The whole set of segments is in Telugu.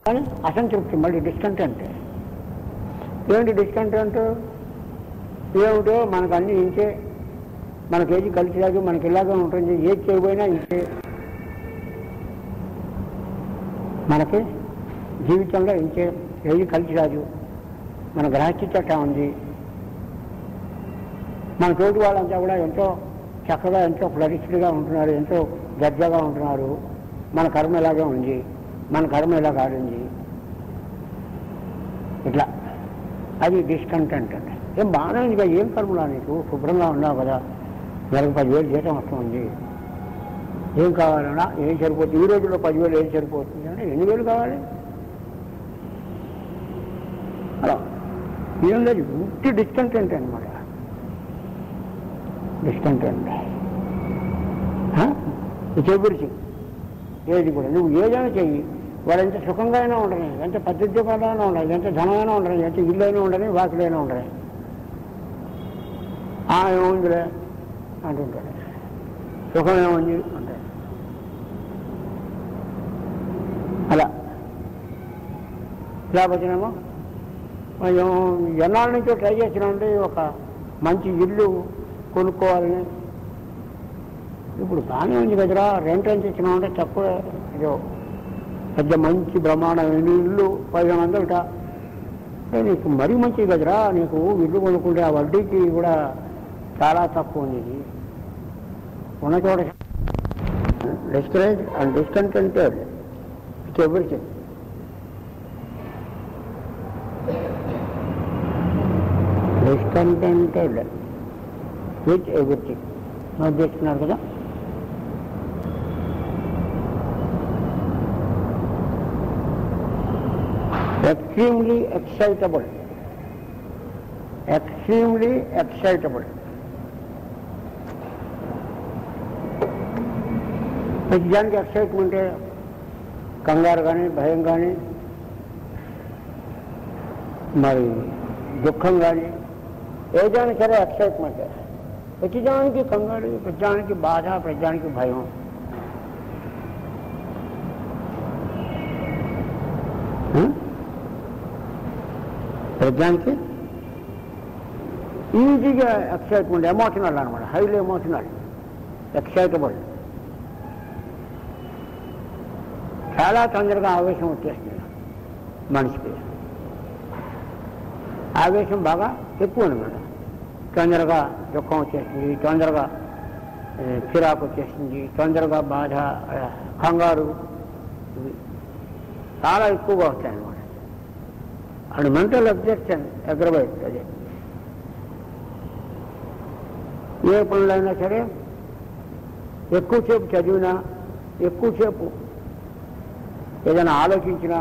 కానీ అసంతృప్తి మళ్ళీ డిస్కంటెంట్ ఏంటి డిస్కంటెంట్ ఏమిటో మనకు అన్ని ఇంతే మనకి ఏది కలిసి రాదు మనకి ఇలాగే ఉంటుంది ఏది చేయబోయినా ఇంతే మనకి జీవితంలో ఇంతే ఏది కలిసి రాదు మన గ్రహస్థిత ఉంది మన తోటి వాళ్ళంతా కూడా ఎంతో చక్కగా ఎంతో ఫ్లరిష్డ్గా ఉంటున్నారు ఎంతో దర్జాగా ఉంటున్నారు మన కర్మ ఇలాగే ఉంది మన కర్మ ఇలా కాడింది ఇట్లా అది డిస్కంటెంట్ అంటే ఏం బాగానే ఉంది కదా, ఏం కర్మలా నీకు శుభ్రంగా ఉన్నావు కదా నెలకు పదివేలు జీతం వస్తుంది ఏం కావాలన్నా ఏం సరిపోతుంది ఈ రోజుల్లో పదివేలు ఏం సరిపోతుంది అంటే ఎన్ని వేలు కావాలి అలా ఏం లేదు ఉట్టి డిస్కంటెంట్ అనమాట డిస్కంటెంట్ చెబురిచి ఏది కూడా నువ్వు ఏదైనా చెయ్యి వాడు ఎంత సుఖంగా అయినా ఉండని ఎంత పద్ధతిగా ఉండదు ఎంత ధనమైనా ఉండని ఎంత ఇల్లు అయినా ఉండని వాకిలైనా ఉండని ఆ ఏముందిలే అంటుంటాడు సుఖం ఏముంది అంటాడు అలా లేకపోతేనేమో కొంచెం ఎన్నాళ్ళ నుంచో ట్రై చేసినామంటే ఒక మంచి ఇల్లు కొనుక్కోవాలని ఇప్పుడు బాగానే ఉంది కదరా రెంట్ ఎంత ఇచ్చినామంటే తక్కువ ఏదో పెద్ద మంచి బ్రహ్మాండమైన ఇల్లు పదిహేను వందలట అంటే నీకు మరీ మంచిది కదరా నీకు ఇల్లు కొనుక్కుంటే ఆ వడ్డీకి కూడా చాలా తక్కువ ఉంది ఇది ఉన్న చోట discourage and discontented with everything discontented with everything note చేస్తున్నారు కదా extremely excitable extremely excitable ప్రతిదానికి ఎక్సైట్మెంట్ కంగారు కానీ భయం కానీ మరి దుఃఖం కానీ ఏదైనా సరే ఎక్సైట్మెంట్ ప్రతిదానికి కంగారు ప్రతిదానికి బాధ ప్రతిదానికి భయం హ్మ్? ప్రజానికి ఈజీగా ఎక్సైట్మెంట్ ఎమోషనల్ అనమాట హైలీ ఎమోషనల్ ఎక్సైటబుల్ చాలా తొందరగా ఆవేశం వచ్చేస్తుంది మనిషికి ఆవేశం బాగా ఎక్కువ అనమాట తొందరగా దుఃఖం వచ్చేస్తుంది తొందరగా ఏ, చిరాకు వచ్చేస్తుంది తొందరగా బాధ ఆ, కంగారు ఇవి చాలా ఎక్కువగా వస్తాయి అన్నమాట అండ్ మెంటల్ అబ్జెక్షన్ అగ్రవైట్ అదే ఏ పనులైనా సరే ఎక్కువసేపు చదివినా ఎక్కువసేపు ఏదైనా ఆలోచించినా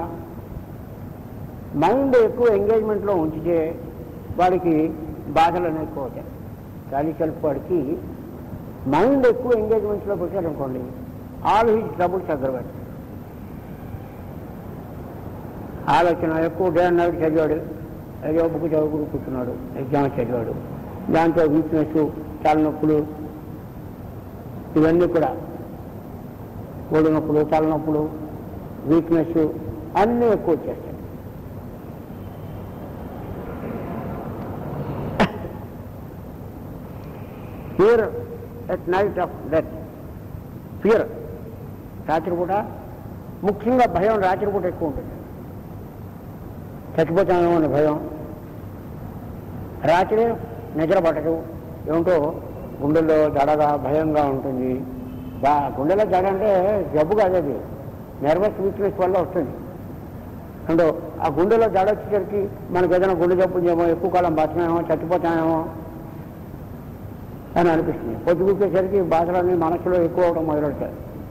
మైండ్ ఎక్కువ ఎంగేజ్మెంట్లో ఉంచితే వాడికి బాధలు అనేవి ఎక్కువ అవుతాయి ఖాళీ సెల్ఫ్ వాడికి మైండ్ ఎక్కువ ఎంగేజ్మెంట్లో పెట్టారనుకోండి ఆల్ హీజ్ ట్రబుల్స్ అగ్రవైట్ ఆలోచన ఎక్కువ డే అండ్ నైట్ చదివాడు ఏదో బుక్ చదువుకుని కూర్చున్నాడు ఎగ్జామ్ చదివాడు దాంతో వీక్నెస్ తలనొప్పులు ఇవన్నీ కూడా ఒళ్ళు నొప్పులు తలనొప్పులు వీక్నెస్ అన్నీ ఎక్కువ వచ్చేస్తాయి fear at night of death fear రాత్రిపూట ముఖ్యంగా భయం రాత్రిపూట ఎక్కువ ఉంటుంది చచ్చిపోతామేమో అనే భయం రాత్రి నిద్ర పట్టదు ఏమిటో గుండెల్లో దడగా భయంగా ఉంటుంది బా గుండెలో దడ అంటే జబ్బు కాదు అది నర్వస్ వీక్నెస్ వల్ల వస్తుంది అంటే ఆ గుండెలో దడ వచ్చేసరికి మనకి ఏదైనా గుండె జబ్బు ఏమో ఎక్కువ కాలం బతకమేమో చచ్చిపోతామేమో అని అనిపిస్తుంది పొద్దుగుచ్చేసరికి బాధలన్నీ మనసులో ఎక్కువ అవడం మొదలెడతాయి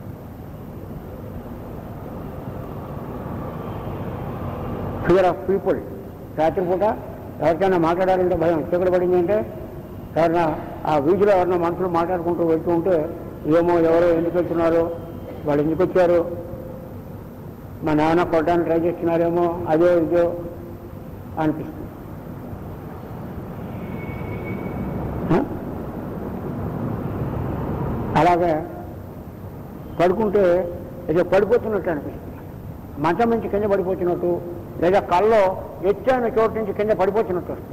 ఫియర్ ఆఫ్ పీపుల్ రాత్రిపూట ఎవరికైనా మాట్లాడాలంటే భయం చీకటి పడింది అంటే ఎవరైనా ఆ వీధిలో ఎవరైనా మనుషులు మాట్లాడుకుంటూ వెళ్తూ ఉంటే ఏమో ఎవరో ఎందుకు వెళ్తున్నారు వాళ్ళు ఎందుకు వచ్చారు మా నాన్న కొట్టడానికి ట్రై చేస్తున్నారేమో అదే ఇదో అనిపిస్తుంది ఆ? అలాగే పడుకుంటే ఏదో పడిపోతున్నట్టు అనిపిస్తుంది మంచం నుంచి కింద పడిపోతున్నట్టు లేదా కళ్ళలో ఎత్తైన చోటు నుంచి కింద పడిపోతున్నట్టు వస్తుంది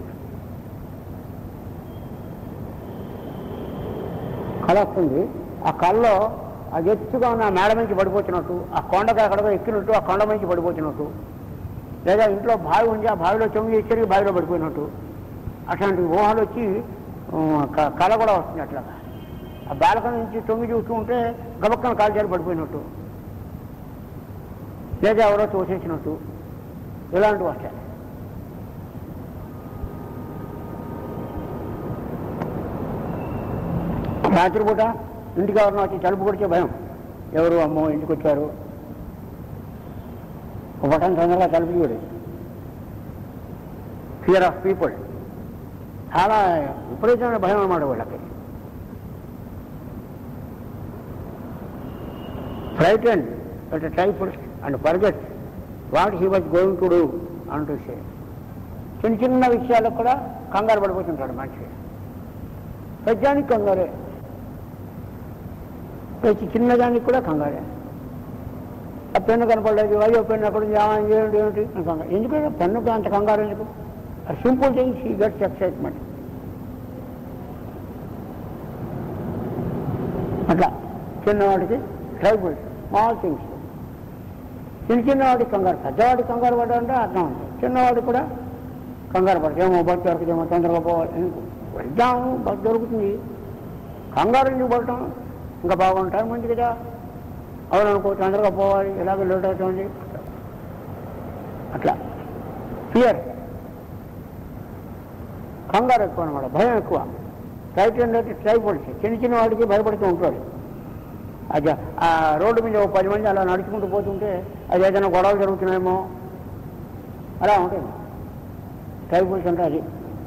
కళ వస్తుంది ఆ కళ్ళలో ఆ ఎత్తుగా ఉన్న ఆ మేడ నుంచి పడిపోతున్నట్టు ఆ కొండకు అక్కడ ఎక్కినట్టు ఆ కొండ నుంచి పడిపోతున్నట్టు లేదా ఇంట్లో బావి ఉంది ఆ బావిలో చొంగి ఇచ్చి బావిలో పడిపోయినట్టు అట్లాంటి ఊహలు వచ్చి ఆ, క- కళ కూడా వస్తుంది అట్లాగా ఆ బాలకం నుంచి తొంగి చూస్తూ ఉంటే గబక్కన కాల్చారు పడిపోయినట్టు లేదా ఎవరో తోసేసినట్టు ఇలాంటివి వస్తాయి రాత్రిపూట ఇంటికి ఎవరినో వచ్చి తలుపు కొడితే భయం ఎవరు అమ్మో ఇంటికి వచ్చారు ఒక బటన్ తొందరగా తలుపు చూడు ఫియర్ ఆఫ్ పీపుల్ చాలా విపరీతమైన భయం అన్నమాట వాళ్ళకి frightened at trifles and forget what he was going to do అంటూ సే చిన్న చిన్న విషయాలకు కూడా కంగారు పడిపోతుంటాడు మనిషి పెద్దానికి కంగారే ప్రతి చిన్నదానికి కూడా కంగారే ఆ పెన్ను కనపడలేదు అయ్యో పెన్ను అక్కడ ఉంది, ఆ, ఏమిటి ఏమిటి అని కంగారు ఎందుకంటే పెన్నుకి అంత కంగారు ఎందుకు సింపుల్ థింగ్స్ ఈ గట్స్ ఎక్సైట్మెంట్ అట్లా చిన్నవాడికి ట్రైబుల్ స్మాల్ థింగ్స్ చిన్న చిన్నవాడికి కంగారు పెద్దవాడికి కంగారు పడ్డాడంటే అర్థం ఉంది చిన్నవాడికి కూడా కంగారు పడతాం ఏమో బస్సు దొరుకుతామో తొందరగా పోవాలి ఎందుకు వెళ్దాము బస్సు దొరుకుతుంది కంగారు ఎందుకు పడటం ఇంకా బాగుంటారు మంచి కదా అవును అనుకో తొందరగా పోవాలి ఇలాగ లేట్ అవుతుంది అట్లా ఫియర్ కంగారు ఎక్కువ అనమాట భయం ఎక్కువ రైట్ హ్యాండ్ అయితే ట్రైబుల్స్ చిన్న చిన్న వాడికి భయపడుతూ ఉంటాడు అది ఆ రోడ్డు మీద ఓ పది మంది అలా నడుచుకుంటూ పోతుంటే అది ఏదైనా గొడవలు జరుగుతున్నాయేమో అలా ఉంటుంది ట్రైబుల్స్ అంటే అది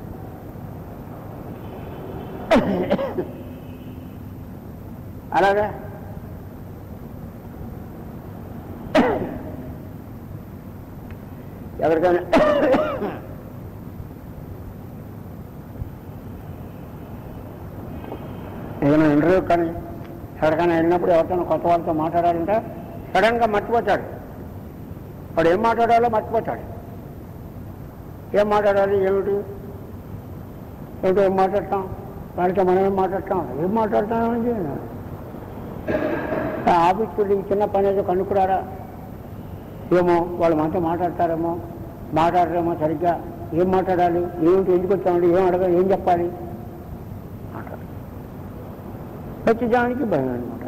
అలాగే ఎవరికైనా ఏదైనా ఇంటర్వ్యూ కానీ ఎక్కడికైనా వెళ్ళినప్పుడు ఎవరితోనో కొత్త వాళ్ళతో మాట్లాడాలంటే సడన్గా మర్చిపోతాడు వాడు ఏం మాట్లాడాలో మర్చిపోతాడు ఏం మాట్లాడాలి ఏమిటి ఏమిటో ఏం మాట్లాడతాం వాళ్ళతో మనం ఏం మాట్లాడతాం ఏం మాట్లాడతాం ఏమిటి ఆ ఆఫీస్కి వెళ్ళి ఈ చిన్న పని ఏదో కనుక్కురారా ఏమో వాళ్ళు మనతో మాట్లాడతారేమో మాట్లాడరేమో సరిగ్గా ఏం మాట్లాడాలి ఏమిటి ఎందుకు వచ్చామండి ఏం అడగాలి ఏం చెప్పాలి మాట్లాడు ప్రతిదానికి భయం అనమాట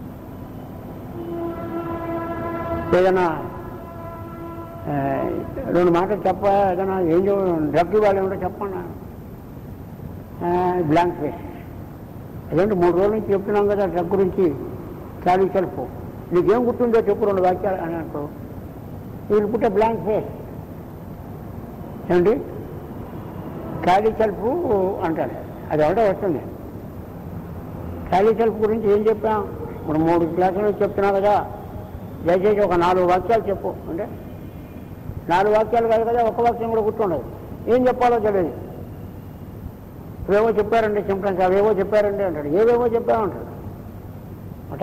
ఏదైనా ఆ, రెండు మాటలు చెప్ప ఏదైనా ఏం డ్రగ్ ఇవ్వాలి ఏమిటో చెప్పన్నా బ్లాంక్ ఫేస్ అదేంటి మూడు రోజుల నుంచి చెప్తున్నాం కదా డ్రగ్ గురించి ఖాళీ సెల్ఫ్ నీకేం గుర్తుందో చెప్పు రెండు వాక్యాలు అని అనుకో వీళ్ళు పుట్టే బ్లాంక్ ఫేస్ ఏమండి ఖాళీ సెల్ఫ్ అంటారు అది ఒకటే వస్తుంది ఖాళీ సెల్ఫ్ గురించి ఏం చెప్పాం ఇప్పుడు మూడు క్లాసులు చెప్తున్నా కదా దయచేసి ఒక నాలుగు వాక్యాలు చెప్పు అంటే నాలుగు వాక్యాలు కాదు కదా ఒక్క వాక్యం కూడా గుర్తుండదు ఏం చెప్పాలో తెలియదు ఇవేవో చెప్పారండి సింప్టమ్స్ అవేవో చెప్పారండి అంటాడు ఏవేవో చెప్పామంటాడు అట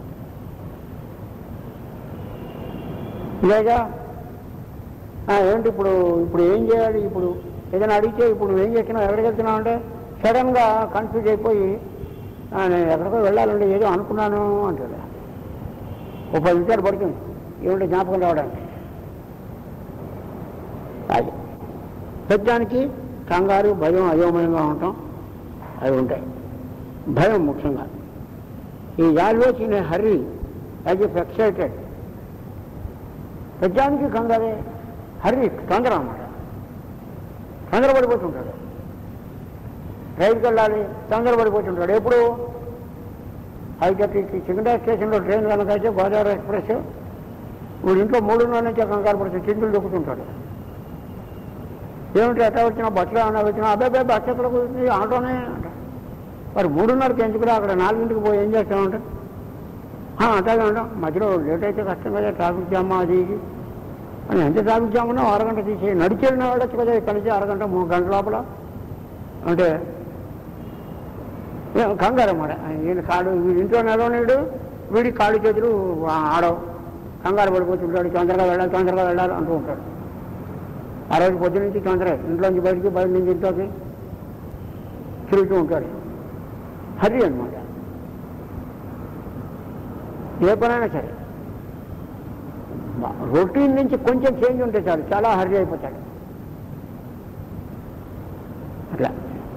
లేదా ఆ, ఏంటి ఇప్పుడు ఇప్పుడు ఏం చేయాలి ఇప్పుడు ఏదైనా అడిగితే ఇప్పుడు నువ్వు ఏం చేస్తున్నావు ఎక్కడికి వెళ్తున్నావు అంటే సడన్గా కన్ఫ్యూజ్ అయిపోయి "ఆ, నేను ఎక్కడికో వెళ్ళాలండి ఏదో అనుకున్నాను అంటాడు ఓ పది నిమిషాలు పడుతుంది ఏమిటో జ్ఞాపకం రావడానికి అది పెద్దానికి కంగారు భయం అయోమయంగా ఉంటాం అవి ఉంటాయి భయం ముఖ్యంగా ఈ always in hurry as if excited పెద్దానికి కంగారే హర్రీ తొందర అన్నమాట తొందరపడిపోతుంటాడు రైలుకి వెళ్ళాలి తొందరపడిపోతుంటాడు ఎప్పుడు హైదరాబాద్కి సికింద్రా స్టేషన్లో ట్రైన్ కనుక అయితే గోదావరి ఎక్స్ప్రెస్ వీడు ఇంట్లో మూడున్నర నుంచి కంగారు పడుతుంది చింతలు దొక్కుతుంటాడు ఏమిటి ఎట్లా వచ్చినా బస్సులో ఏమన్నా వచ్చినా అబ్బాయి బస్సు ఎక్కడ కూర్చుంది ఆటోనే అంట మరి మూడున్నరకి ఎందుకురా అక్కడ నాలుగింటికి పోయి ఏం చేస్తామంట "ఆ, అట్లాగే ఉంటాం మధ్యలో లేట్ అయితే కష్టం కదా ట్రాఫిక్ జామ్ అది ఇది అని ఎంత ట్రాఫిక్ జామ్ ఉన్నా అరగంట తీసి నడిచి వెళ్ళిన వాడచ్చు కదా ఇక్కడి నుంచి అరగంట మూడు గంటల లోపల అంటే ఏం కంగారు అన్నమాట ఈయన కాడు వీడి ఇంట్లో నిలవనీడు వీడి కాళ్ళు చేతులు ఆడవు కంగారు పడిపోతుంటాడు తొందరగా వెళ్ళాలి తొందరగా వెళ్ళాలి అంటూ ఉంటాడు ఆ రోజు పొద్దు నుంచి తొందర ఇంట్లోంచి బయటికి బయట నుంచి ఇంట్లోకి తిరుగుతూ ఉంటాడు హరి అనమాట ఏ పనైనా సరే రొటీన్ నుంచి కొంచెం చేంజ్ ఉంటే చాలు చాలా హరి అయిపోతాడు అట్లా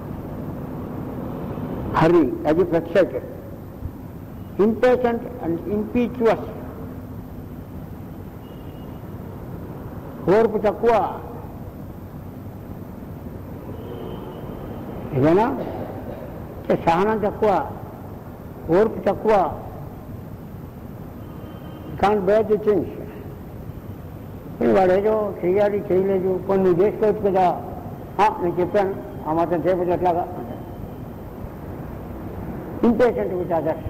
హరి అది ఫ్లక్సేటెడ్ ఇంపేషెంట్ అండ్ ఇంపీచువస్ ఓర్పు తక్కువ ఇదేనా అంటే సహనం తక్కువ ఓర్పు తక్కువ కాంట్ బేర్ ది థింగ్స్ వాడు ఏదో చెయ్యాలి చేయలేదు కొన్ని చేసుకోవచ్చు కదా "ఆ, నేను చెప్పాను ఆ మాత్రం చేయకపోతే ఎట్లాగా ఇంపేషెంట్ విత్ అదర్స్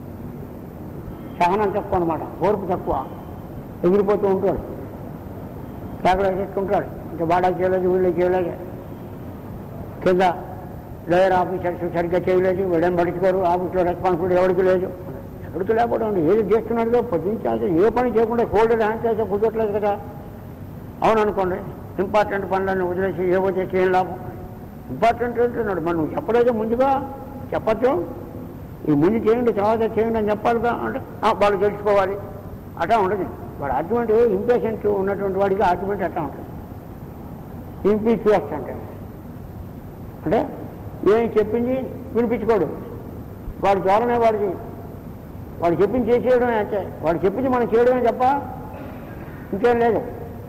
సహనం తక్కువ అనమాట ఓర్పు తక్కువ ఎగిరిపోతూ ఉంటాడు కేకలు చేసుకుంటాడు ఇంకా బాడా చేయలేదు వీళ్ళు చేయలేదు కింద లోయర్ ఆఫీసర్స్ సరిగ్గా చేయలేదు వీడేం పడుచుకోరు ఆఫీస్లో రెస్పాన్సిబిలిటీ ఎవరికి లేదు ఎవరికి లేకపోవడం ఉంది. ఏది చేస్తున్నాడో పొద్దుంచాల్సి ఏ పని చేయకుండా ఫోల్డర్ హ్యాండ్ చేస్తే కుదరట్లేదు కదా అవును అనుకోండి ఇంపార్టెంట్ పనులన్నీ వదిలేసి ఏవో చేసి ఏం లాభం ఇంపార్టెంట్ ఏంటున్నాడు మరి నువ్వు చెప్పలేదు ముందుగా చెప్పచ్చు ఈ ముందు చేయండి తర్వాత చేయండి అని చెప్పాలిగా అంటే "ఆ, వాళ్ళు తెలుసుకోవాలి అట్లా ఉండదు వాడు ఆర్గ్యుమెంట్ ఇంపేషెంట్ ఉన్నటువంటి వాడికి ఆర్గ్యుమెంట్ అట్లా ఉంటుంది ఇంపీచువస్ అంటే అంటే ఏం చెప్పింది వినిపించుకోడు వాడి ద్వారానే వాడికి వాడు చెప్పింది చేసేయడమే అంతే వాడు చెప్పింది మనం చేయడమే తప్ప ఇంకేం లేదు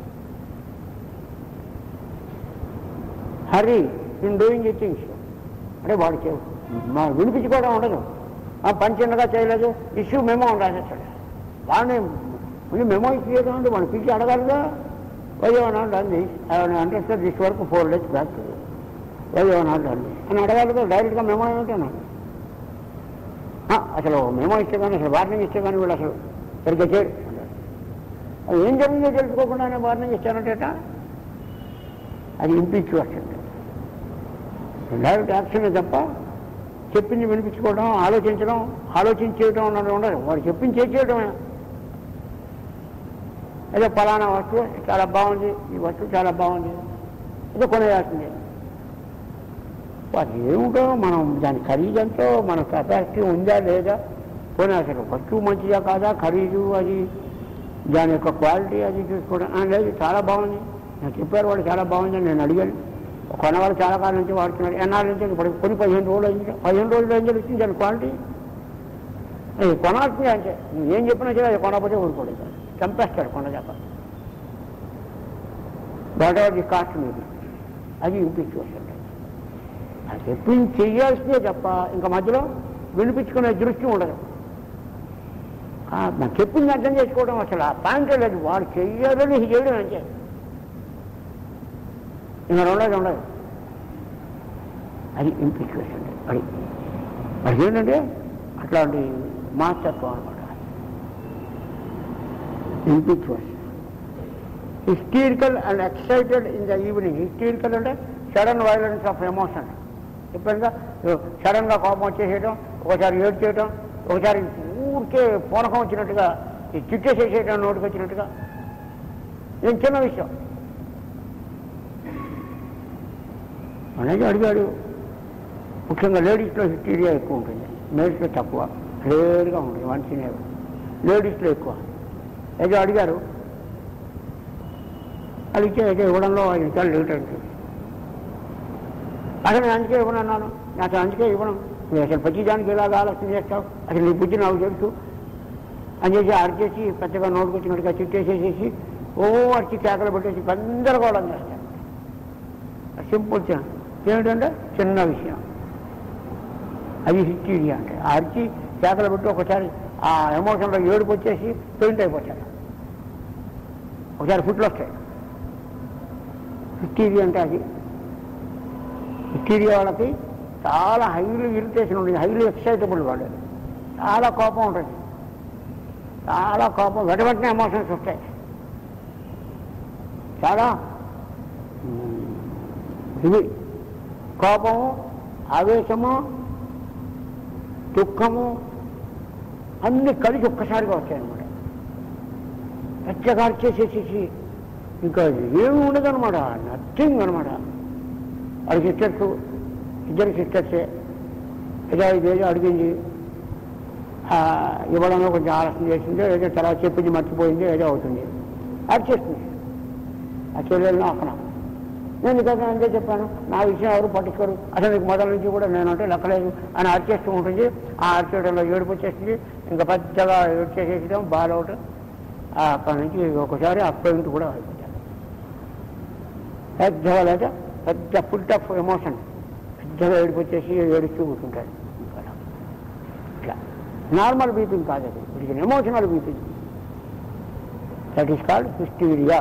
హరి ఇన్ డూయింగ్ ఈ థింగ్స్ అంటే వాడు చే మా వినిపించుకోవడం ఉండదు ఆ పని చిన్నగా చేయలేదు ఇష్యూ మెమో రాసేస్తాడు వాడిని ముందు మెమో ఇచ్చేయడం అంటే వాడిని పిలిచి అడగాలిగా వయ్యవనా డంది అండర్స్టాండ్ దిస్ వరకు ఫోర్ డేస్ బ్యాక్ వయ్యవనా డంది అని అడగాలిగా డైరెక్ట్గా మెమో ఏమిటన్నా ఆ, అసలు మెమో ఇస్తే కానీ అసలు వార్నింగ్ ఇస్తే కానీ వీళ్ళు అసలు సరిగ్గా చేయడు అది ఏం జరిగిందో తెలుసుకోకుండా ఆయన వార్నింగ్ ఇచ్చారంటే ఎట్టా? అది ఇంపించు వస్తుంది డైరెక్ట్ యాక్షన్ తప్ప చెప్పింది వినిపించుకోవడం ఆలోచించడం ఆలోచించేయడం అన్నది ఉండదు వాడు చెప్పింది చేసేయడమే ఏదో ఫలానా వస్తువు చాలా బాగుంది ఈ వస్తువు చాలా బాగుంది ఏదో కొనేయాల్సిందే అది ఏమిటో మనం దాని ఖరీదు ఎంతో మన కెపాసిటీ ఉందా లేదా పోనీ అసలు వస్తువు మంచిదా కాదా ఖరీదు అది దాని యొక్క క్వాలిటీ అది చూసుకోవడం "ఆ, లేదు చాలా బాగుంది నాకు చెప్పారు వాడు చాలా బాగుందని నేను అడిగాను కొనవాళ్ళు చాలా కాలం నుంచి వాడుతున్నాడు ఎన్నాళ్ళ నుంచి ఇప్పుడు కొన్ని పదిహేను రోజులు అయింది పదిహేను రోజులు ఏం జరుగుతుంది దాని క్వాలిటీ అది కొనాల్సిందే అంటే నువ్వు ఏం చెప్పినా సరే అది కొనకపోతే ఊరుకోలేదు చంపేస్తాడు కొనదాకా వాట్ ఎవర్ ది కాస్ట్ మీది అది ఇంపించి వస్తుంది అది చెప్పింది చెయ్యాల్సిందే తప్ప ఇంకా మధ్యలో వినిపించుకునే దృష్టి ఉండదు ఆ, మనం చెప్పింది అర్థం చేసుకోవడం అసలు ఆ పాయింట్ లేదు వాడు చెయ్యాలని చేయడం అంతే ఇంకా రెండోది ఉండదు అది ఇంప్లికేషన్ అది అది ఏంటంటే అట్లాంటి మాస్టర్త్వం అనమాట implication hysterical and excited in the evening hysterical అంటే సడన్ వైలెన్స్ ఆఫ్ ఎమోషన్ చెప్పానుగా సడన్గా కోపం వచ్చేసేయడం ఒకసారి ఏడు చేయడం ఒకసారి ఊరికే పూనకం వచ్చినట్టుగా ఈ చిట్టేసేసేయడం నోటికి వచ్చినట్టుగా ఏం చిన్న విషయం అనేది అడిగాడు ముఖ్యంగా లేడీస్లో హిస్టీరియా ఎక్కువ ఉంటుంది మేల్స్లో తక్కువ రేరుగా ఉంటుంది మనిషినే లేడీస్లో ఎక్కువ ఏదో అడిగారు అడిగితే ఏదో ఇవ్వడంలో ఐదు నిమిషాలు లేట్ అయింది అసలు నేను అందుకే ఇవ్వనన్నాను నాకు అందుకే ఇవ్వను నువ్వు అసలు ప్రతిదానికి ఇలాగ ఆలోచన చేస్తావు అసలు నీ బుద్ధి నాకు తెలుసు అని చేసి అరిచేసి పెద్దగా నోటుకొచ్చినట్టుగా చిట్టేసేసేసి ఓ అరిచి కేకలు పెట్టేసి గందరగోళం చేస్తాను సింపుల్ చిన్న ఏమిటంటే చిన్న విషయం అది హిస్టీరియా అంటే ఆ అరిచి కేకలు పెట్టి ఒకసారి ఆ ఎమోషన్లో ఏడుపు వచ్చేసి పెయింట్ అయిపోతాడు ఒకసారి ఫుట్లు వస్తాయి హిస్టీరియా అంటే అది హిస్టీరియా వాళ్ళకి చాలా హైలీ ఇరిటేషన్ ఉంటుంది హైలీ ఎక్సైటబుల్ వాళ్ళు చాలా కోపం ఉంటుంది చాలా కోపం వెంట వెంటనే ఎమోషన్స్ వస్తాయి చాలా మ్, ఇది కోపము ఆవేశము దుఃఖము అన్ని కలిసి ఒక్కసారిగా వచ్చాయన్నమాట పచ్చగా అరిచేసేసేసి ఇంకా ఏమి ఉండదన్నమాట నథింగ్ అనమాట వాడి సిస్టర్స్ ఇద్దరు సిస్టర్సే ఏదో ఇదేదో అడిగింది ఆ, ఇవ్వడంలో కొంచెం ఆలస్యం చేసింది ఏదో తర్వాత చెప్పింది మర్చిపోయింది ఏదో అవుతుంది అరిచేస్తుంది ఆ చెల్లెలను అక్కడ నేను కదా అంతే చెప్పాను నా విషయం ఎవరు పట్టించుకోరు అసలు నీకు మొదల నుంచి కూడా నేను అంటే లెక్కలేదు అని అరిచేస్తూ ఉంటుంది ఆ అరిచేయడంలో ఏడుపు వచ్చేసింది ఇంకా పెద్దగా ఏడ్చేసేయడం బాల్ అవుట్ అక్కడి నుంచి ఒకసారి ఆ పెయింట్ కూడా అయిపోతాను పెద్దగా లేదా పెద్ద ఫుల్ ఆఫ్ ఎమోషన్ పెద్దగా ఏడుపు వచ్చేసి ఏడుస్తూ కూర్చుంటాడు ఇట్లా నార్మల్ బీపింగ్ కాదు అది ఇది emotional weeping that is called hysteria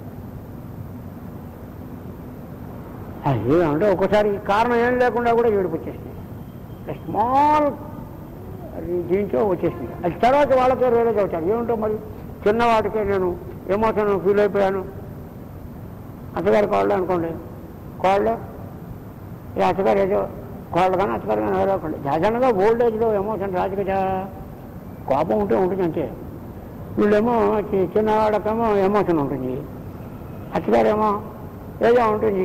అది అంటే ఒకసారి కారణం ఏం లేకుండా కూడా ఏడుపు వచ్చేసింది స్మాల్ దీంట్లో వచ్చేసింది అది తర్వాత వాళ్ళకే రియలైజ్ అవుతారు ఏమిటో మరి చిన్నవాటికే నేను ఎమోషన్ ఫీల్ అయిపోయాను అత్తగారి కోళ్ళు అనుకోండి కోళ్ళు ఈ అత్తగారు ఏదో కోళ్ళు కానీ అత్తగారు కానీ ఎవరో ఒకళ్ళు సహజంగా ఓల్డ్ ఏజ్లో ఎమోషన్ రాదు కదా కోపం ఉంటే ఉంటుంది అంతే వీళ్ళేమో చి- చిన్నవాళ్ళకేమో ఎమోషన్ ఉంటుంది అత్తగారేమో ఏదో ఉంటుంది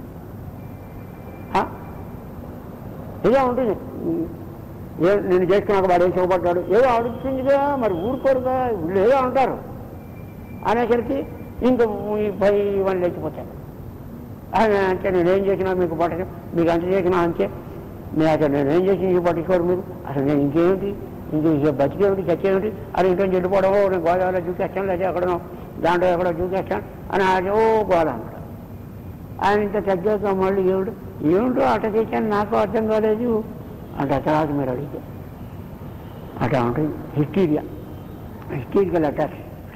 ఆ? ఏదో ఉంటుంది ఏ నేను చేసుకున్నాక వాడు ఏం చూపడ్డాడు ఏదో అడుగుతుందిగా మరి ఊరుకోరుగా వీళ్ళు ఏదో అంటారు అనేసరికి ఇంకా ఈ పై ఇవన్నీ లేచిపోతారు ఆయన అంటే నేనేం చేసినా మీకు పట్టదు మీకు అంత చేసినా అంతే నేను అసలు నేనేం చేసి ఇంక పట్టించుకోరు మీరు అసలు నేను ఇంకేమిటి ఇంక ఇక బతికేమిటి చచ్చేమిటి అది ఇంట్లో చెడిపోవడం నేను గోదావరిలో దూకేస్తాను లేదా ఎక్కడో దాంట్లో ఎక్కడో దూకేస్తాను అని అది ఓ గోడ అన్నాడు ఆయన ఇంత తగ్గాక మళ్ళీ ఏమిటి ఏమిటో అట చేశాను నాకు అర్థం కాలేదు అంటే ఆ తర్వాత మీరు అడిగితే అట్లా ఉంటుంది hysteria hysterical attack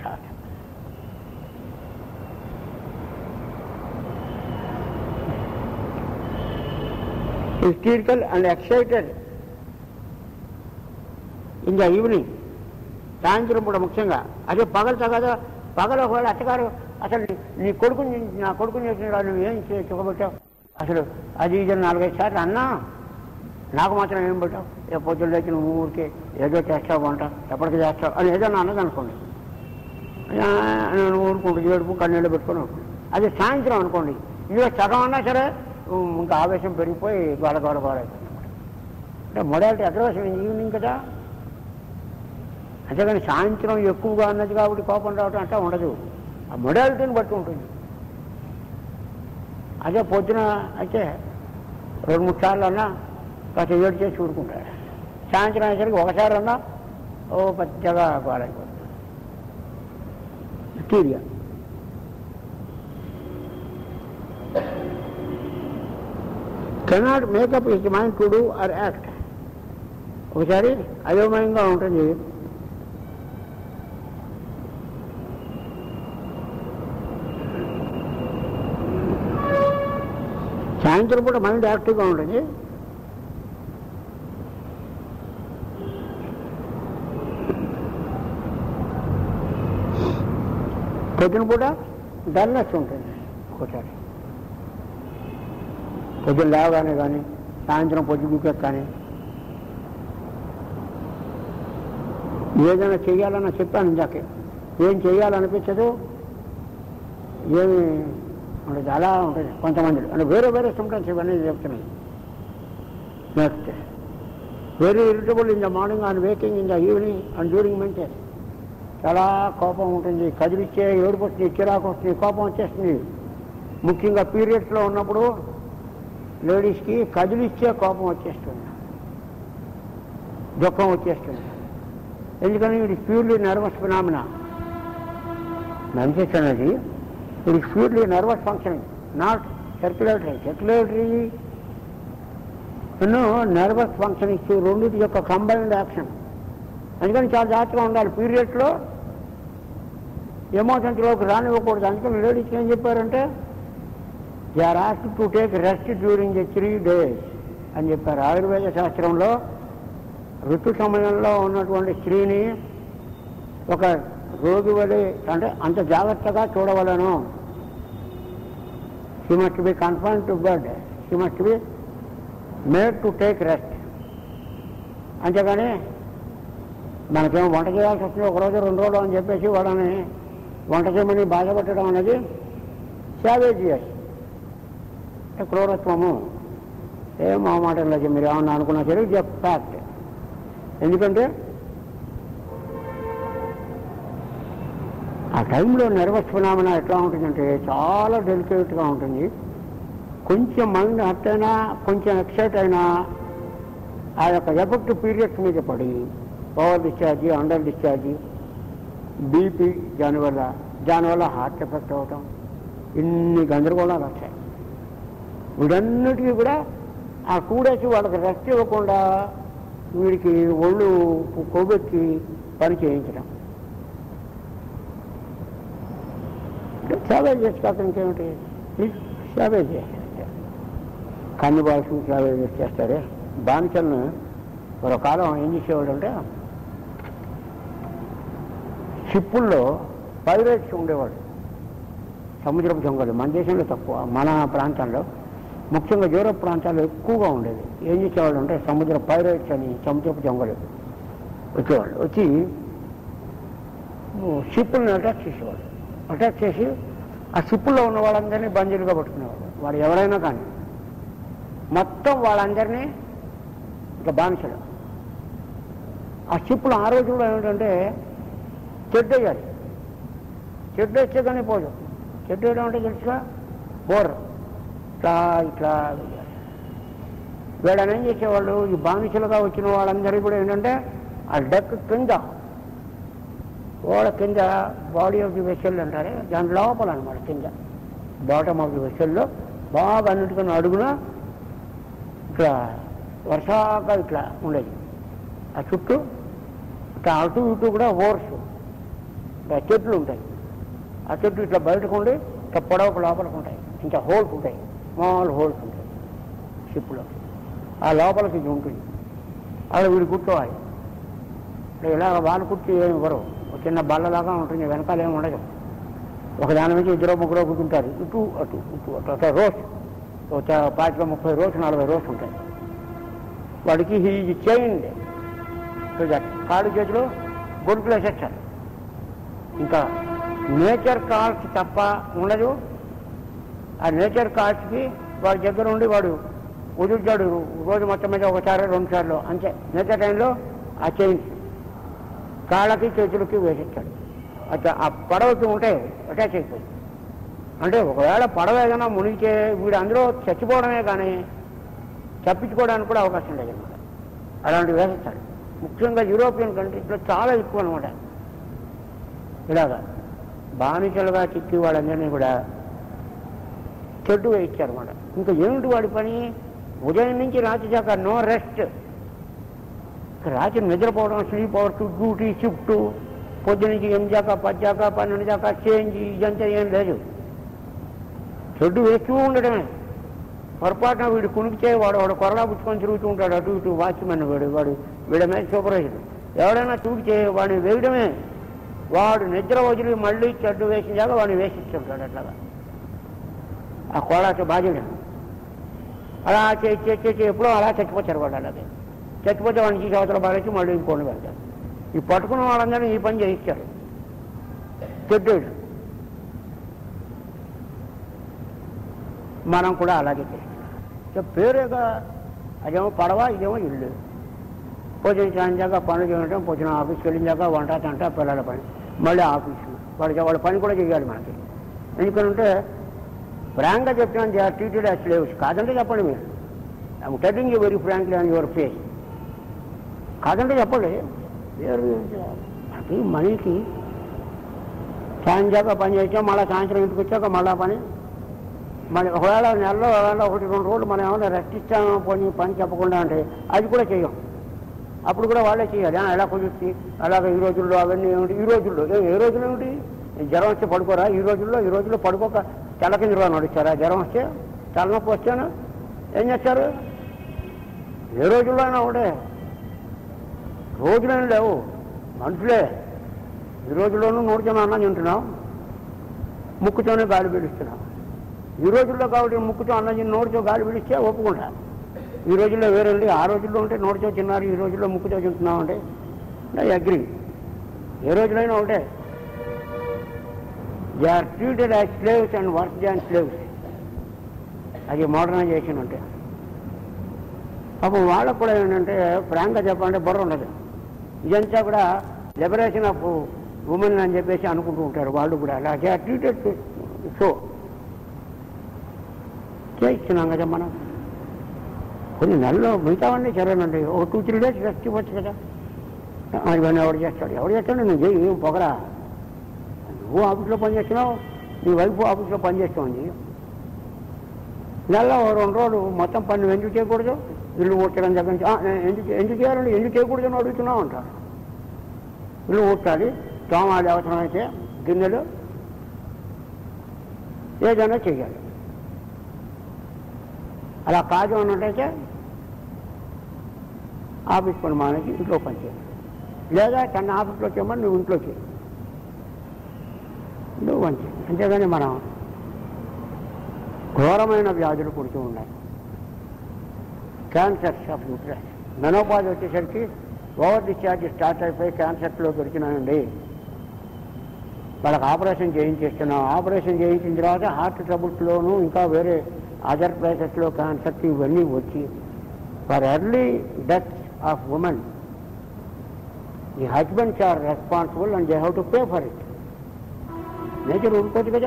hysterical and excited in the evening సాయంత్రం పూట ముఖ్యంగా అదే పగలతో కదా పగల ఒకవేళ అత్తగారు అసలు నీ- నీ కొడుకుని నా కొడుకుని చేసిన నువ్వు ఏం చే- చుక్కబెట్టావు అసలు అది ఇది అని నాలుగైదు సార్లు అన్నా నాకు మాత్రం ఏం పెట్టావు ఏ పొద్దున్న లేచి నువ్వు ఊరికే ఏదో చేస్తావు వంట ఎప్పటికీ చేస్తావు అని ఏదో నా అన్నది అనుకోండి ఆ, నేను ఊరుకుంటూ ఏడుపు కన్నీళ్ళు పెట్టుకొని ఊరుకుంటా. అది సాయంత్రం అనుకోండి ఇందులో సగం అన్నా సరే ఉమ్, ఇంకా ఆవేశం పెరిగిపోయి గోడ గోడ గోడ అయిపోతుంది అంటే మొడాలిటీ అగ్రవేశం ఈవినింగ్ కదా అంతేగాని సాయంత్రం ఎక్కువగా ఉన్నది కాబట్టి కోపం రావటం అట్లా ఉండదు ఆ మొడాలిటీని బట్టి ఉంటుంది అదే పొద్దున అయితే రెండు మూడు సార్లు అన్నా కాస్త ఏడు చేసి ఊరుకుంటాడు సాయంత్రం అయ్యేసరికి ఒకసారి అన్నా ఓ పెద్దగా గోడైపోతుంది hysteria cannot make up his mind to do or act ఒకసారి అయోమయంగా ఉంటుంది సాయంత్రం పూట మైండ్ యాక్టివ్గా ఉంటుంది పొద్దున పూట డల్నెస్ ఉంటుంది ఒకసారి పొద్దున లేవగానే కానీ సాయంత్రం పొద్దు దూకే కానీ ఏదైనా చెయ్యాలన్నా చెప్పాను ఇందాకే ఏం చెయ్యాలనిపించదు ఏమి ఉండదు అలా ఉంటుంది కొంతమంది అంటే వేరే వేరే సిమ్టమ్స్ ఇవన్నీ చెప్తున్నాయి next very irritable in the morning and waking in the evening and during మెంటెన్ చాలా కోపం ఉంటుంది కదిలిచ్చే ఏడుపు వస్తుంది చిరాకు వస్తుంది కోపం వచ్చేస్తుంది ముఖ్యంగా పీరియడ్స్లో ఉన్నప్పుడు లేడీస్కి కదిలిచ్చే కోపం వచ్చేస్తుంది దుఃఖం వచ్చేస్తుంది ఎందుకని ఇది ప్యూర్లీ నర్వస్ ఫినామినా మెన్సెస్ అనేది ఇది purely nervous function not circulatory circulatory ఎన్నో నర్వస్ ఫంక్షన్ ఇచ్చి రెండింటి యొక్క కంబైన్డ్ యాక్షన్ అందుకని చాలా జాగ్రత్తగా ఉండాలి పీరియడ్లో ఎమోషన్స్లోకి రానివ్వకూడదు అందుకని లేడీస్ ఏం చెప్పారంటే they are asked to take rest during the three days అని చెప్పారు ఆయుర్వేద శాస్త్రంలో ఋతు సమయంలో ఉన్నటువంటి స్త్రీని ఒక రోగి వలె అంటే అంత జాగ్రత్తగా చూడవలను she must be confined to bed she must be made to take rest అంతేగాని మనకేమో వంట చేయాల్సి వస్తుంది ఒక రోజు రెండు రోజులు అని చెప్పేసి వాళ్ళని వంట చేయమని బాధపెట్టడం అనేది శావేజియస్ క్రూరత్వము ఏం మా మాట లేదు మీరు ఏమన్నా అనుకున్నా సరే ఇది ఫ్యాక్ట్ ఎందుకంటే ఆ టైంలో నర్వస్ ఫినామినా ఎట్లా ఉంటుందంటే చాలా డెలికేట్గా ఉంటుంది కొంచెం మైండ్ హర్ట్ అయినా కొంచెం ఎక్సైట్ అయినా ఆ యొక్క ఎఫెక్ట్ పీరియడ్స్ మీద పడి over discharge under discharge BP దానివల్ల దానివల్ల హార్ట్ ఎఫెక్ట్ అవటం ఇన్ని గందరగోళాలు వచ్చాయి వీటన్నిటికీ కూడా ఆ టూ డేస్ వాళ్ళకి రెస్ట్ ఇవ్వకుండా వీడికి ఒళ్ళు కొవ్వెక్కి పని చేయించడం సేవేజ్ చేసుకోక ఇంకేమిటి సేవేజ్ చేస్తారు కన్ను బాల్స్ సేవేజ్ చేస్తారే బానిసలను ఒక కాలం ఏం చేసేవాడు అంటే షిప్పుల్లో పైరేట్స్ ఉండేవాడు సముద్రపు దొంగలు మన దేశంలో తక్కువ మన ప్రాంతాల్లో ముఖ్యంగా యూరోప్ ప్రాంతాల్లో ఎక్కువగా ఉండేది ఏం చేసేవాళ్ళు అంటే సముద్ర పైరేట్స్ అని సముద్రపు దొంగలు వచ్చేవాళ్ళు వచ్చి షిప్పులను అటాక్ చేసేవాళ్ళు అటాక్ చేసి ఆ షిప్పుల్లో ఉన్న వాళ్ళందరినీ బందీలుగా పట్టుకునేవాళ్ళు వాడు ఎవరైనా కానీ మొత్తం వాళ్ళందరినీ ఇక బానిసలు ఆ షిప్పులు ఆ రోజుల్లో ఏమిటంటే చెడ్డు వేయాలి చెడ్డు వేస్తే కానీ పోదు చెడ్డు వేయడం అంటే తెలుసుగా బోర్ ఇట్లా ఇట్లా వేయాలి వీళ్ళని ఏం చేసేవాళ్ళు ఈ బానిసలుగా వచ్చిన వాళ్ళందరికీ కూడా ఏంటంటే ఆ డెక్ కింద ఓడ కింద బాడీ ఆఫ్ ది వెసల్ అంటారే దాని లోపల అనమాట కింద బాటమ్ ఆఫ్ ది వెసల్లో బాగా అన్నిటికన్నా అడుగున ఇట్లా వర్షాక ఇట్లా ఉండేది ఆ చుట్టూ ఇట్లా అటు ఇటు కూడా హోర్స్ ఇట్లా చెట్లు ఉంటాయి ఆ చెట్లు ఇట్లా బయటకు ఉండి ఇట్లా పొడవకు లోపలికి ఉంటాయి ఇంకా హోల్స్ ఉంటాయి స్మాల్ హోల్స్ ఉంటాయి షిప్లో ఆ లోపలికి ఇది ఉంటుంది అక్కడ వీడు కూర్చోవాలి ఇప్పుడు ఇలా వాళ్ళు కూర్చి ఏమి ఇవ్వరు ఒక చిన్న బల్లలాగా ఉంటుంది వెనకాల ఏమి ఉండదు ఒక దాని నుంచి ఇద్దరు ముగ్గురు కూర్చుంటారు ఇటు అటు ఇటు అటు అట్లా రోస్ ఒక పాతిక ముప్పై రోజు నలభై రోజు ఉంటాయి వాడికి ఈ చేయండి కాడు చేతిలో గొడుకులు వేసేస్తారు ఇంకా నేచర్ కాల్స్ తప్ప ఉండదు ఆ నేచర్ కాల్స్కి వాడి దగ్గర ఉండి వాడు వదులుతాడు రోజు మొత్తం మీద ఒకసారి రెండు సార్లు అంతే నేచర్ టైంలో ఆ చైన్స్ కాళ్ళకి చేతులకి వేసేస్తాడు అట్లా ఆ పడవకి ఉంటాయి అటాచ్ అయిపోయి అంటే ఒకవేళ పడవ ఏదైనా మునిగితే వీడు అందులో చచ్చిపోవడమే కానీ తప్పించుకోవడానికి కూడా అవకాశం లేదన్నమాట అలాంటివి వేసేస్తాడు ముఖ్యంగా యూరోపియన్ కంట్రీస్లో చాలా ఎక్కువ అనమాట ఇలాగా బానిసలుగా చిక్కి వాళ్ళందరినీ కూడా చెడ్డు వేయించారన్నమాట ఇంకా ఏమిటి వాడి పని ఉదయం నుంచి రాత్రి దాకా నో రెస్ట్ రాత్రి నిద్రపోవడం స్లీప్ అవర్స్ డ్యూటీ షిఫ్ట్ పొద్దు నుంచి ఎనిమిది దాకా పది దాకా పన్నెండు దాకా చేంజ్ ఇదంతా ఏం లేదు చెడ్డు వేస్తూ ఉండడమే పొరపాటున వీడు కునికితే వాడు వాడు కొరడా పుచ్చుకొని తిరుగుతూ ఉంటాడు అటు ఇటు వాచ్మెన్ వాడు వాడు వీడి మీద సూపర్వైజర్ ఎవడైనా తూకితే వాడిని వేయడమే వాడు నిద్ర వదిలి మళ్ళీ చెడ్డు వేసిందాక వాడిని వేసిస్తుంటాడు అట్లాగా ఆ కోళాతో బాధ్యుడు అలా చేసి చేసి చేసి ఎప్పుడో అలా చచ్చిపోతారు వాడు అలాగే చచ్చిపోతే వాడిని తీసి అవతల బాగా మళ్ళీ ఇంకోటి వెళ్తారు ఈ పట్టుకున్న వాళ్ళందరినీ ఈ పని చేయిస్తారు చెడ్డోళ్ళు మనం కూడా అలాగే చేస్తాం సో పేరుగా అదేమో పడవ ఇదేమో ఇల్లు పొద్దున సాయంత్రం పనులు చేయడం పొద్దున ఆఫీస్కి వెళ్ళిందాక వంట తంట పిల్లల పని మళ్ళీ ఆఫీసు వాడికి వాళ్ళ పని కూడా చేయాలి మనకి ఎందుకంటే ఫ్రాంక్గా చెప్తున్నాను they are treated as slaves కాదంటే చెప్పండి మీరు I'm telling you very frankly on your face కాదంటే చెప్పండి అది మనీకి సాయంత్రం పని చేసాం మళ్ళీ సాయంత్రం ఇంటికి వచ్చాక మళ్ళా పని మరి ఒకవేళ నెలలో ఒకవేళ ఒకటి రెండు రోజులు మనం ఏమైనా రెస్ట్ ఇస్తామో పోనీ పని చెప్పకుండా అంటే అది కూడా చేయం అప్పుడు కూడా వాళ్ళే చేయాలి ఆ, ఎలా కుదిర్చి అలాగే ఈ రోజుల్లో అవన్నీ ఏమిటి ఈ రోజుల్లో ఏ ఏ రోజులు ఏమిటి ఈ జ్వరం వస్తే పడుకోరా ఈ రోజుల్లో ఈ రోజుల్లో పడుకోక తెల్ల కింద నడుస్తారా జ్వరం వస్తే తలనొప్పి వస్తేను ఏం చేస్తారు ఏ రోజుల్లో అయినా ఒకటే రోజులేం లేవు మనుషులే ఈ రోజుల్లోనూ నూరుజన అన్నం తింటున్నాం ముక్కుతోనే గాలి పీలుస్తున్నాం ఈ రోజుల్లో కాబట్టి ముక్కుతో అన్నం తిని నోటితో గాలి పీలిస్తే ఒప్పుకుంటా ఈ రోజుల్లో వేరండి ఆ రోజుల్లో ఉంటే నోటితో తిన్నారు ఈ రోజుల్లో ముక్కుతో తింటున్నాం అంటే ఐ అగ్రి ఏ రోజులైనా ఒకటే they are treated as slaves and work than slaves అది మోడర్నైజేషన్ అంటే పాపం వాళ్ళకు కూడా ఏంటంటే ఫ్రాంక్గా చెప్పాలంటే బుర్ర ఉండదు ఇదంతా కూడా లిబరేషన్ ఆఫ్ ఉమెన్ అని చెప్పేసి అనుకుంటూ ఉంటారు వాళ్ళు కూడా అలా దే ఆర్ ట్రీటెడ్ సో చేయిస్తున్నాం కదా మనం కొన్ని నెలలో మిగతావన్నీ సరేనండి ఒక టూ త్రీ డేస్ రెస్ట్ ఇవ్వచ్చు కదా మరి ఇవన్నీ ఎవడు చేస్తాడు ఎవడు చేస్తాడు నువ్వు చేయి ఏం పొగరా నువ్వు ఆఫీస్లో పనిచేస్తున్నావు నీ వైఫ్ ఆఫీస్లో పనిచేస్తుంది నెలలో ఓ రెండు రోజులు మొత్తం పని నువ్వు ఎందుకు చేయకూడదు ఇల్లు ఊడ్చడం దగ్గర నుంచి "ఆ, నేను ఎందుకు ఎందుకు చేయాలండి ఎందుకు చేయకూడదు అని అడుగుతున్నావు అంటారు ఇల్లు ఊడ్చాలి తోమాలి అవసరమైతే గిన్నెలు ఏదైనా చెయ్యాలి అలా కాదు అన్నట్టయితే ఆఫీస్ పని మానేసి ఇంట్లో పని చేయాలి లేదా తన ఆఫీస్లో చేయమని నువ్వు ఇంట్లో చేయి నువ్వు పని చేయి అంతేగాని మనం ఘోరమైన వ్యాధులు పుడుతూ ఉన్నాయి క్యాన్సర్స్ ఆఫ్ యూట్రస్ మెనోపాజ్ వచ్చేసరికి ఓవర్ డిశ్చార్జ్ స్టార్ట్ అయిపోయి క్యాన్సర్లో దొరికినాయండి వాళ్ళకి ఆపరేషన్ చేయించేస్తున్నాం ఆపరేషన్ చేయించిన తర్వాత హార్ట్ ట్రబుల్స్లోను ఇంకా వేరే అదర్ ప్లేసెస్లో క్యాన్సర్స్ ఇవన్నీ వచ్చి for early death of women the husbands are responsible and they have to pay for it nature ఊరుకోదు కదా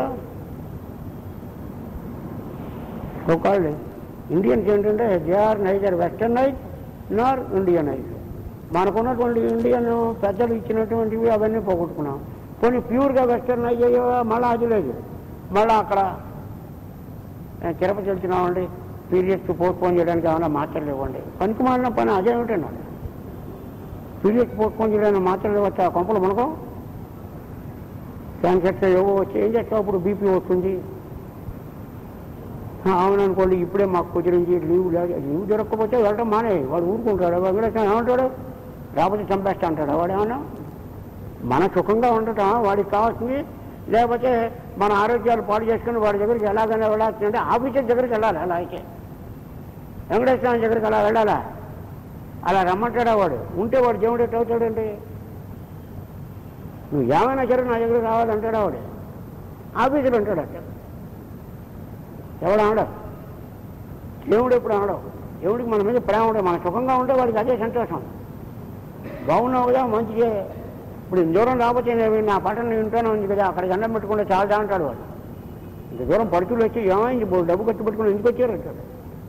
ఒకళ్ళు ఇండియన్స్ ఏంటంటే they are neither westernise nor Indianise మనకున్నటువంటి ఇండియన్ పెద్దలు ఇచ్చినటువంటివి అవన్నీ పోగొట్టుకున్నాం కొన్ని ప్యూర్గా వెస్టర్నైజ్ అయ్యో మళ్ళీ అది లేదు మళ్ళీ అక్కడ "ఏ, తిరుపతి వెళ్తున్నామండి పీరియడ్స్ పోస్ట్పోన్ చేయడానికి ఏమైనా మాత్రలు ఇవ్వండి పనికి మాలిన పని అదేమిటండి పీరియడ్స్ పోస్ట్పోన్ చేయడానికి మాత్రలు వచ్చా కొంపలు మనకు క్యాన్సర్స్ ఏవో వచ్చి ఏం చేస్తావు అప్పుడు బీపీ వస్తుంది ఆ, అవుననుకోండి ఇప్పుడే మాకు కుదిరించి లీవ్ లేదు లీవ్ దొరకకపోతే వెళ్ళడం మానే వాడు ఊరుకుంటాడు వెంకటేశ్వర ఏమంటాడు రాకపోతే చంపేస్తా అంటాడు వాడు ఏమన్నా మన సుఖంగా ఉండటం వాడికి కావాల్సింది లేకపోతే మన ఆరోగ్యాలు పాడు చేసుకుని వాడి దగ్గరికి ఎలాగైనా వెళ్ళాల్సిందంటే ఆఫీసర్ దగ్గరికి వెళ్ళాలి అలా అయితే వెంకటేశ్వర స్వామి దగ్గరికి అలా వెళ్ళాలా అలా రమ్మంటాడా వాడు ఉంటే వాడు దేవుడు ఎట్ట అవుతాడండి నువ్వు ఏమైనా సరే నా దగ్గర రావాలంటాడా వాడు ఆఫీసులు ఉంటాడు అక్కడ ఎవడు అనడం దేవుడు ఎప్పుడు అనడం దేవుడికి మన మీద ప్రేమ ఉండదు మన సుఖంగా ఉంటే వాడికి అదే సంతోషం బాగున్నావు కదా మంచిగా ఇప్పుడు ఇంత దూరం రాకపోతే నేను నా పట్టణం ఇంట్లోనే ఉంది కదా అక్కడ దండం పెట్టుకుంటే చాలా అంటాడు వాడు ఇంత దూరం పడుతులు వచ్చి ఏమైంది ఇప్పుడు డబ్బు ఖర్చు పెట్టుకుని ఎందుకు వచ్చారు అంటాడు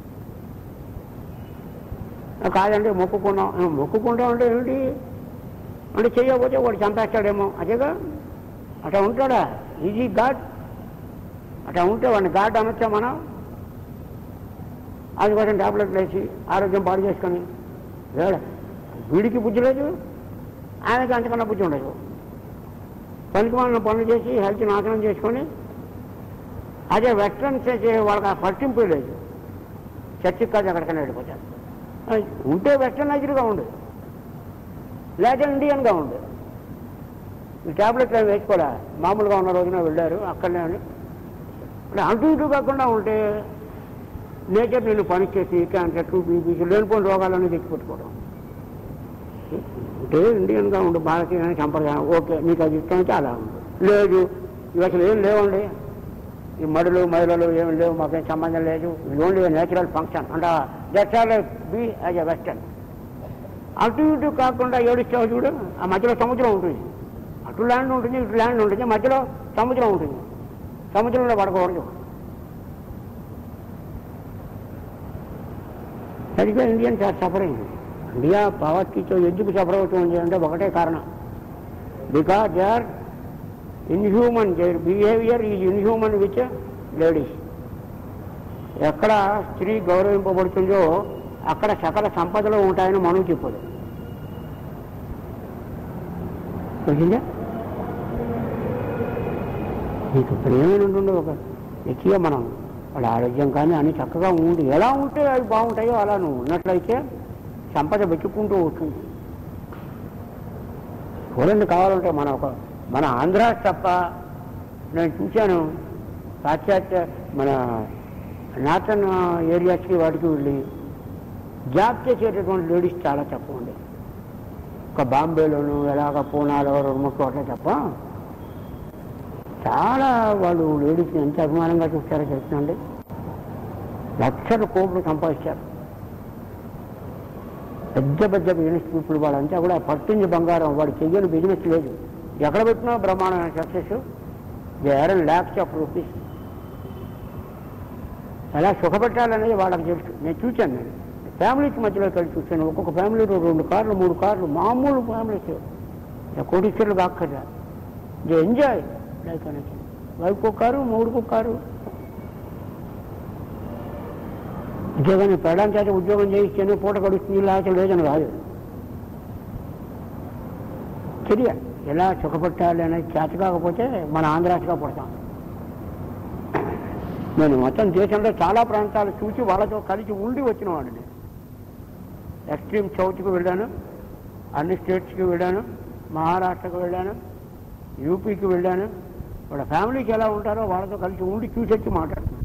"ఆ, కాదండి మొక్కుకున్నాం "ఆ, మొక్కుకుంటాం అంటే ఏమిటి అంటే చేయకపోతే వాడు చంపేస్తాడేమో అదేగా అట్లా ఉంటాడా ఈజీ గాడ్ అట్లా ఉంటే వాడిని గాడ్ అనొచ్చా మనం అందుకోసం టాబ్లెట్లు వేసి ఆరోగ్యం పాడు చేసుకొని వేడ వీడికి బుద్ధి లేదు ఆయనకి అంతకన్నా బుద్ధి ఉండదు పనికి మన పనులు చేసి హెల్త్ నాశనం చేసుకొని అదే వెస్ట్రన్స్ చేసే వాళ్ళకి ఆ పట్టింపు లేదు చర్చికి కాదు ఎక్కడికైనా వెళ్ళిపోతారు అది ఉంటే వెస్టర్నైజ్డ్గా ఉండు లేదా ఇండియన్గా ఉండు ఈ టాబ్లెట్లు అవి వేసుకోలే మామూలుగా ఉన్న రోజున వెళ్ళారు అక్కడనే ఉండి ఇప్పుడు అటు ఇటు కాకుండా ఉంటే నేచర్ నేను పనిచేసి క్యాన్సర్ బీపీసీ లేనిపోయిన రోగాలన్నీ తెచ్చిపెట్టుకోవడం అంటే ఇండియన్గా ఉండు భారతీయ సంప్రదాయం ఓకే నీకు అది ఇష్టం అయితే అలా ఉండు లేదు ఇవి అసలు ఏం లేవండి ఈ మడులు మహిళలు ఏం లేవు మాకేం సంబంధం లేదు ఇది ఓన్లీ నేచురల్ ఫంక్షన్ అంటే that's all be as a western అటు ఇటు కాకుండా ఏడుస్తావు చూడు ఆ మధ్యలో సముద్రం ఉంటుంది అటు ల్యాండ్ ఉంటుంది ఇటు ల్యాండ్ ఉంటుంది మధ్యలో సముద్రం ఉంటుంది సముద్రంలో పడకూడదు సరిగ్గా ఇండియన్స్ ఆర్ సఫరింగ్ ఇండియా పవర్టీతో ఎందుకు సఫర్ అవుతుంది అంటే ఒకటే కారణం because they are inhuman their behaviour is inhuman with ladies ఎక్కడ స్త్రీ గౌరవింపబడుతుందో అక్కడ సకల సంపదలు ఉంటాయని మనం చెప్పదు తెలిసిందా నీకు ప్రేమ నుండి ఒక వ్యక్తిగా మనం వాళ్ళ ఆరోగ్యం కానీ అన్ని చక్కగా ఉండి ఎలా ఉంటే అవి బాగుంటాయో అలా నువ్వు ఉన్నట్లయితే సంపద వెతుక్కుంటూ వస్తుంది చూడండి కావాలంటే మన ఒక మన ఆంధ్ర తప్ప నేను చూశాను పాశ్చాత్య మన నార్థన్ ఏరియాస్కి వాటికి వెళ్ళి జాబ్ చేసేటటువంటి లేడీస్ చాలా తక్కువ ఉండే ఒక బాంబేలోను ఎలాగ పూనాలో రెండు మూడు చోట్ల తప్ప చాలా వాళ్ళు లేడీస్ ఎంత అభిమానంగా చూస్తారో చెప్తుందండి లక్షల కోట్లు సంపాదించారు పెద్ద పెద్ద బిజినెస్ పీపుల్ వాళ్ళంతా కూడా పట్టింది బంగారం వాడు చెయ్యని బిజినెస్ లేదు ఎక్కడ పెట్టినా బ్రహ్మాండమైన success they are lakhs of rupees ఎలా సుఖపెట్టాలనేది వాళ్ళకి తెలుసు నేను చూశాను నేను ఫ్యామిలీస్ మధ్యలో కలిసి చూశాను ఒక్కొక్క ఫ్యామిలీలో రెండు కార్లు మూడు కార్లు మామూలు ఫ్యామిలీస్ కోటీశ్వరులు కాక్కర్లా దే ఎంజాయ్ లైక్ అనేది వైఫ్ కారు మూడుకు కారు ఉద్యోగాన్ని పెళ్ళాం చేత ఉద్యోగం చేయిస్తేనే పూట గడుస్తుంది లేకపోతే లేదని కాదు చర్య ఎలా సుఖపెట్టాలి అనేది చేత కాకపోతే మన ఆంధ్రాసుగా పడతాం నేను మొత్తం దేశంలో చాలా ప్రాంతాలు చూసి వాళ్ళతో కలిసి ఉండి వచ్చిన వాడిని ఎక్స్ట్రీమ్ సౌత్కి వెళ్ళాను అన్ని స్టేట్స్కి వెళ్ళాను మహారాష్ట్రకు వెళ్ళాను యూపీకి వెళ్ళాను వాళ్ళ ఫ్యామిలీకి ఎలా ఉంటారో వాళ్ళతో కలిసి ఉండి చూసొచ్చి మాట్లాడుతున్నాను